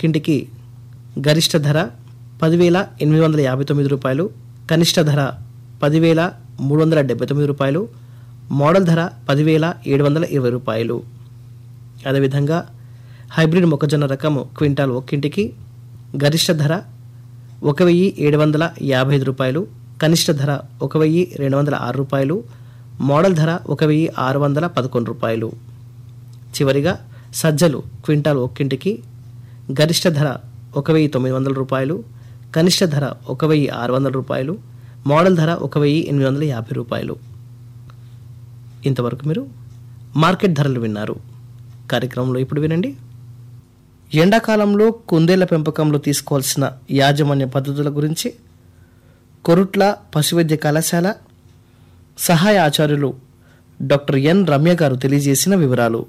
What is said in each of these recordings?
ఒక్కింటికి గరిష్ట ధర పదివేల ఎనిమిది వందల యాభై తొమ్మిది రూపాయలు కనిష్ట ధర పదివేల మూడు వందల డెబ్బై తొమ్మిది రూపాయలు మోడల్ ధర పదివేల ఏడు వందల ఇరవై రూపాయలు అదేవిధంగా హైబ్రిడ్ మొక్కజొన్న రకము క్వింటాల్ ఒక్కింటికి గరిష్ట ధర ఒక వెయ్యి ఏడు వందల యాభై ఐదు రూపాయలు కనిష్ట ధర ఒక వెయ్యి రెండు వందల ఆరు రూపాయలు మోడల్ ధర ఒక వెయ్యి ఆరు వందల పదకొండు రూపాయలు చివరిగా సజ్జలు క్వింటాల్ ఒక్కింటికి గరిష్ట ధర ఒక వెయ్యి తొమ్మిది వందల రూపాయలు కనిష్ట ధర ఒక వెయ్యి ఆరు వందల రూపాయలు మోడల్ ధర ఒక వెయ్యి ఎనిమిది వందల యాభై రూపాయలు ఇంతవరకు మీరు మార్కెట్ ధరలు విన్నారు కార్యక్రమంలో ఇప్పుడు వినండి ఎండాకాలంలో కుందేళ్ల పెంపకంలో తీసుకోవాల్సిన యాజమాన్య పద్ధతుల గురించి కొరుట్ల పశువైద్య కళాశాల సహాయ ఆచార్యులు డాక్టర్ ఎన్ రమ్య గారు తెలియజేసిన వివరాలు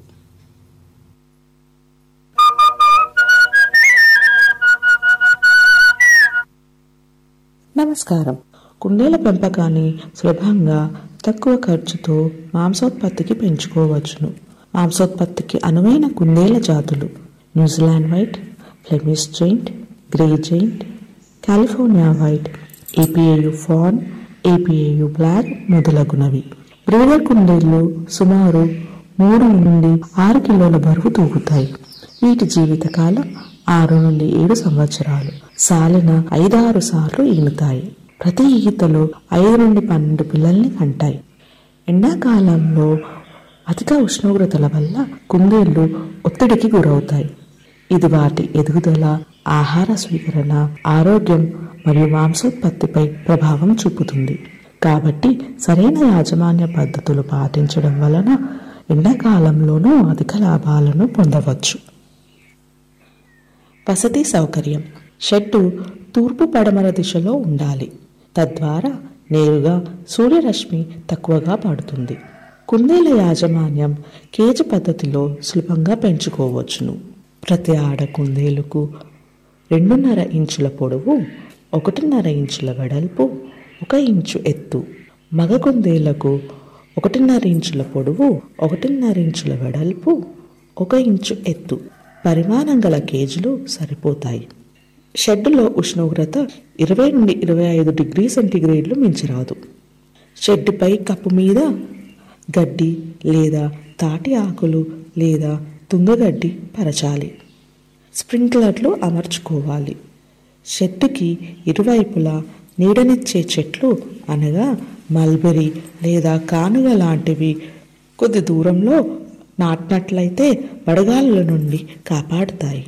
నమస్కారం కుందేల పెంపకాన్ని సులభంగా తక్కువ ఖర్చుతో మాంసోత్పత్తికి పెంచుకోవచ్చును మాంసోత్పత్తికి అనువైన కుందేల జాతులు New Zealand white Flemish giant grey giant California white APAU fawn APAU black మొదలగునవి బ్రీడర్ కుందేళ్లు సుమారు మూడు నుండి ఆరు కిలోల బరువు తూగుతాయి వీటి జీవితకాలం ఆరు నుండి ఏడు సంవత్సరాలు సాలిన ఐదారు సార్లు ఈనుతాయి ప్రతి ఈతలో ఐదు నుండి పన్నెండు పిల్లల్ని కంటాయి ఎండాకాలంలో అధిక ఉష్ణోగ్రతల వల్ల కుందేళ్లు ఒత్తిడికి గురవుతాయి ఇది వాటి ఎదుగుదల ఆహార స్వీకరణ ఆరోగ్యం మరియు మాంసోత్పత్తిపై ప్రభావం చూపుతుంది కాబట్టి సరైన యాజమాన్య పద్ధతులు పాటించడం వలన ఎండాకాలంలోనూ అధిక లాభాలను పొందవచ్చు వసతి సౌకర్యం షెడ్డు తూర్పు పడమర దిశలో ఉండాలి తద్వారా నేరుగా సూర్యరశ్మి తక్కువగా పడుతుంది కుందేల యాజమాన్యం కేజీ పద్ధతిలో సులభంగా పెంచుకోవచ్చును ప్రతి ఆడ కుందేలుకు రెండున్నర ఇంచుల పొడవు ఒకటిన్నర ఇంచుల వెడల్పు ఒక ఇంచు ఎత్తు మగ కుందేళ్లకు ఒకటిన్నర ఇంచుల పొడవు ఒకటిన్నర ఇంచుల వెడల్పు ఒక ఇంచు ఎత్తు పరిమాణం గల కేజీలు సరిపోతాయి షెడ్డులో ఉష్ణోగ్రత ఇరవై నుండి ఇరవై ఐదు డిగ్రీ సెంటీగ్రేడ్లు మించరాదు షెడ్డుపై కప్పు మీద గడ్డి లేదా తాటి ఆకులు లేదా తుంగగడ్డి పరచాలి స్ప్రింక్లర్లు అమర్చుకోవాలి షెడ్డుకి ఇరువైపులా నీడనిచ్చే చెట్లు అనగా మల్బెరీ లేదా కానుగ లాంటివి కొద్ది దూరంలో నాటినట్లయితే వడగాలుల నుండి కాపాడుతాయి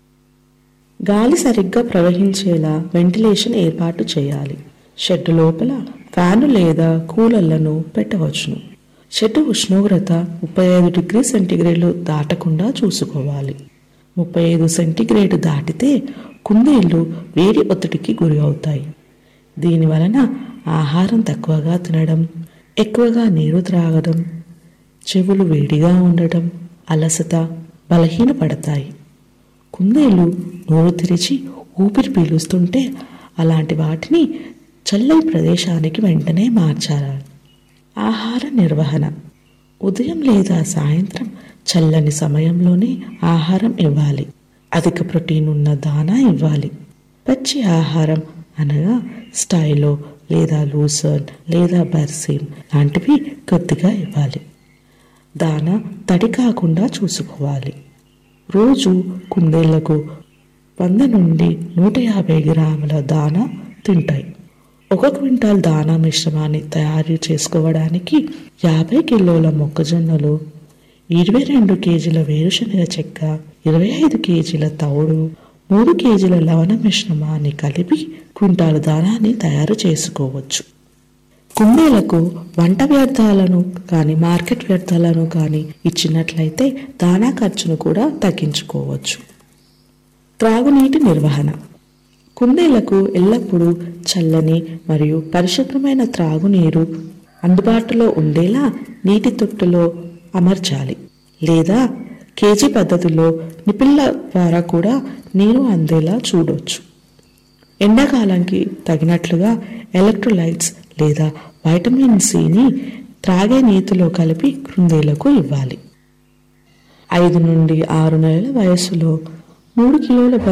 గాలి సరిగ్గా ప్రవహించేలా వెంటిలేషన్ ఏర్పాటు చేయాలి షెడ్ లోపల ఫ్యాను లేదా కూలర్లను పెట్టవచ్చును షెడ్ ఉష్ణోగ్రత ముప్పై ఐదు డిగ్రీ సెంటీగ్రేడ్లు దాటకుండా చూసుకోవాలి ముప్పై ఐదు సెంటీగ్రేడ్ దాటితే కుందేళ్లు వేడి ఒత్తిడికి గురి అవుతాయి దీని వలన ఆహారం తక్కువగా తినడం ఎక్కువగా నీరు త్రాగడం చెవులు వేడిగా ఉండటం అలసట బలహీనపడతాయి కుందేళ్ళు నోరు తెరిచి ఊపిరి పీలుస్తుంటే అలాంటి వాటిని చల్లని ప్రదేశానికి వెంటనే మార్చాలి ఆహార నిర్వహణ ఉదయం లేదా సాయంత్రం చల్లని సమయంలోనే ఆహారం ఇవ్వాలి అధిక ప్రోటీన్ ఉన్న దానా ఇవ్వాలి పచ్చి ఆహారం అనగా స్టైలో లేదా లూసర్న్ లేదా బర్సిన్ లాంటివి కొద్దిగా ఇవ్వాలి దానా తడి కాకుండా చూసుకోవాలి రోజు కుందేళ్లకు వంద నుండి నూట యాభై గ్రాముల దానా తింటాయి ఒక క్వింటాల్ దానా మిశ్రమాన్ని తయారు చేసుకోవడానికి యాభై కిలోల మొక్కజొన్నలు ఇరవై రెండు కేజీల వేరుశనగ చెక్క ఇరవై ఐదు కేజీల తౌడు మూడు కేజీల లవణ మిశ్రమాన్ని కలిపి క్వింటాల్ దానాన్ని తయారు చేసుకోవచ్చు కుందేలకు వంట వ్యర్థాలను కానీ మార్కెట్ వ్యర్థాలను కానీ ఇచ్చినట్లయితే దానా ఖర్చును కూడా తగ్గించుకోవచ్చు త్రాగునీటి నిర్వహణ కుందేలకు ఎల్లప్పుడూ చల్లని మరియు పరిశుభ్రమైన త్రాగునీరు అందుబాటులో ఉండేలా నీటి తొట్టులో అమర్చాలి లేదా కేజీ పద్ధతిలో నిపిల్ల ద్వారా కూడా నీరు అందేలా చూడొచ్చు ఎండాకాలానికి తగినట్లుగా ఎలక్ట్రోలైట్స్ లేదా వైటమిన్ సిని త్రాగే నీతిలో కలిపి కృందేలకు ఇవ్వాలి ఐదు నుండి ఆరు నెలల వయస్సులో మూడు కిలోల